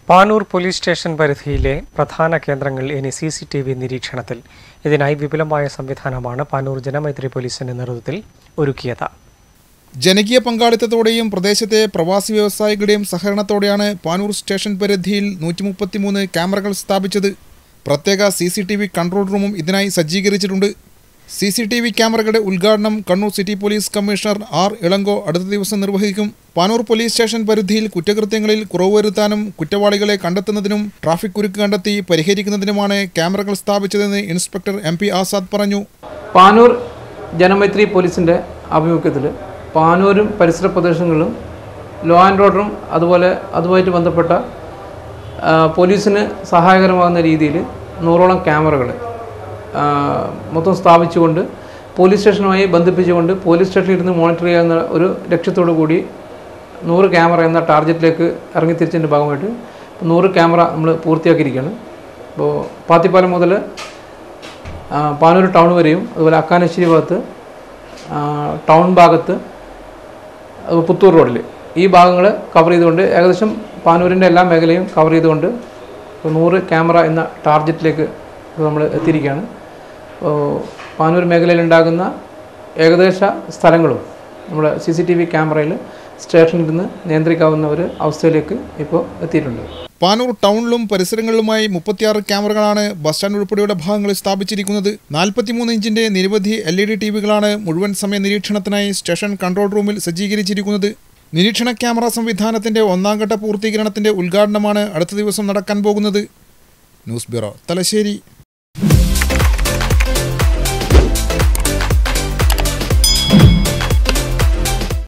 Panoor police station പരിധിയിലെ പ്രധാന കേന്ദ്രങ്ങൾ ഇനി സി സി ടി വി നിരീക്ഷണത്തിൽ ഇതിനായി വിപുലമായ സംവിധാനമാണ് പാനൂർ ജനമൈത്രി പോലീസിന്റെ നേതൃത്വത്തിൽ ഒരുക്കിയത് ജനകീയ പങ്കാളിത്തത്തോടെയും പ്രദേശത്തെ പ്രവാസി വ്യവസായികളുടെയും സഹകരണത്തോടെയാണ് പാനൂർ സ്റ്റേഷൻ പരിധിയിൽ നൂറ്റി മുപ്പത്തിമൂന്ന് ക്യാമറകൾ സ്ഥാപിച്ചത് പ്രത്യേക C C T V control റൂമും ഇതിനായി സജ്ജീകരിച്ചിട്ടുണ്ട് സി സി ടി വി ക്യാമറകളുടെ ഉദ്ഘാടനം Kannur city police commissioner R Ilango അടുത്ത ദിവസം നിർവഹിക്കും പാനൂർ പോലീസ് സ്റ്റേഷൻ പരിധിയിൽ കുറ്റകൃത്യങ്ങളിൽ കുറവ് വരുത്താനും കുറ്റവാളികളെ കണ്ടെത്തുന്നതിനും ട്രാഫിക് കുരുക്ക് കണ്ടെത്തി പരിഹരിക്കുന്നതിനുമാണ് ക്യാമറകൾ സ്ഥാപിച്ചതെന്ന് ഇൻസ്പെക്ടർ എം പി ആസാദ് പറഞ്ഞു പാനൂർ ജനമൈത്രി പോലീസിൻ്റെ ആഭിമുഖ്യത്തിൽ പാനൂരും പരിസര പ്രദേശങ്ങളിലും ലോ ആൻഡ് ഓർഡറും അതുപോലെ അതുമായിട്ട് ബന്ധപ്പെട്ട ആ, പോലീസിന് സഹായകരമാകുന്ന രീതിയിൽ നൂറോളം ക്യാമറകൾ ആ, മൊത്തം സ്ഥാപിച്ചുകൊണ്ട് പോലീസ് സ്റ്റേഷനുമായി ബന്ധിപ്പിച്ചുകൊണ്ട് പോലീസ് സ്റ്റേഷനിൽ ഇരുന്ന് മോണിറ്റർ ചെയ്യാവുന്ന ഒരു ലക്ഷ്യത്തോടു കൂടി നൂറ് ക്യാമറ എന്ന ടാർഗറ്റിലേക്ക് ഇറങ്ങിത്തിരിച്ചതിൻ്റെ ഭാഗമായിട്ട് ഇപ്പോൾ നൂറ് ക്യാമറ നമ്മൾ പൂർത്തിയാക്കിയിരിക്കുകയാണ് അപ്പോൾ പാത്തിപ്പാലം മുതൽ ആ, പാനൂർ ടൗൺ വരെയും അതുപോലെ അക്കാനശ്ശേരി ഭാഗത്ത് ആ, ടൗൺ ഭാഗത്ത് അത് പുത്തൂർ റോഡിൽ ഈ ഭാഗങ്ങൾ കവർ ചെയ്തുകൊണ്ട് ഏകദേശം പാനൂരിൻ്റെ എല്ലാ മേഖലയും കവർ ചെയ്തുകൊണ്ട് ഇപ്പോൾ നൂറ് ക്യാമറ എന്ന ടാർഗറ്റിലേക്ക് നമ്മൾ എത്തിയിരിക്കുകയാണ് അപ്പോൾ പാനൂർ മേഖലയിൽ ഉണ്ടാകുന്ന ഏകദേശ സ്ഥലങ്ങളും നമ്മൾ സി സി ടി വി ക്യാമറയിൽ സ്റ്റേഷനിൽ നിന്ന് നിയന്ത്രിക്കാവുന്ന ഒരു അവസ്ഥയിലേക്ക് ഇപ്പോൾ എത്തിയിട്ടുണ്ട് പാനൂർ ടൗണിലും പരിസരങ്ങളിലുമായി മുപ്പത്തിയാറ് ക്യാമറകളാണ് ബസ് സ്റ്റാൻഡ് ഉൾപ്പെടെയുള്ള ഭാഗങ്ങളിൽ സ്ഥാപിച്ചിരിക്കുന്നത് നാൽപ്പത്തിമൂന്ന് ഇഞ്ചിന്റെ നിരവധി എൽ ഇ ഡി ടി വികളാണ് മുഴുവൻ സമയ നിരീക്ഷണത്തിനായി സ്റ്റേഷൻ കൺട്രോൾ റൂമിൽ സജ്ജീകരിച്ചിരിക്കുന്നത് നിരീക്ഷണ ക്യാമറ സംവിധാനത്തിന്റെ ഒന്നാം ഘട്ട പൂർത്തീകരണത്തിന്റെ ഉദ്ഘാടനമാണ് അടുത്ത ദിവസം നടക്കാൻ പോകുന്നത് ന്യൂസ് ബ്യൂറോ തലശ്ശേരി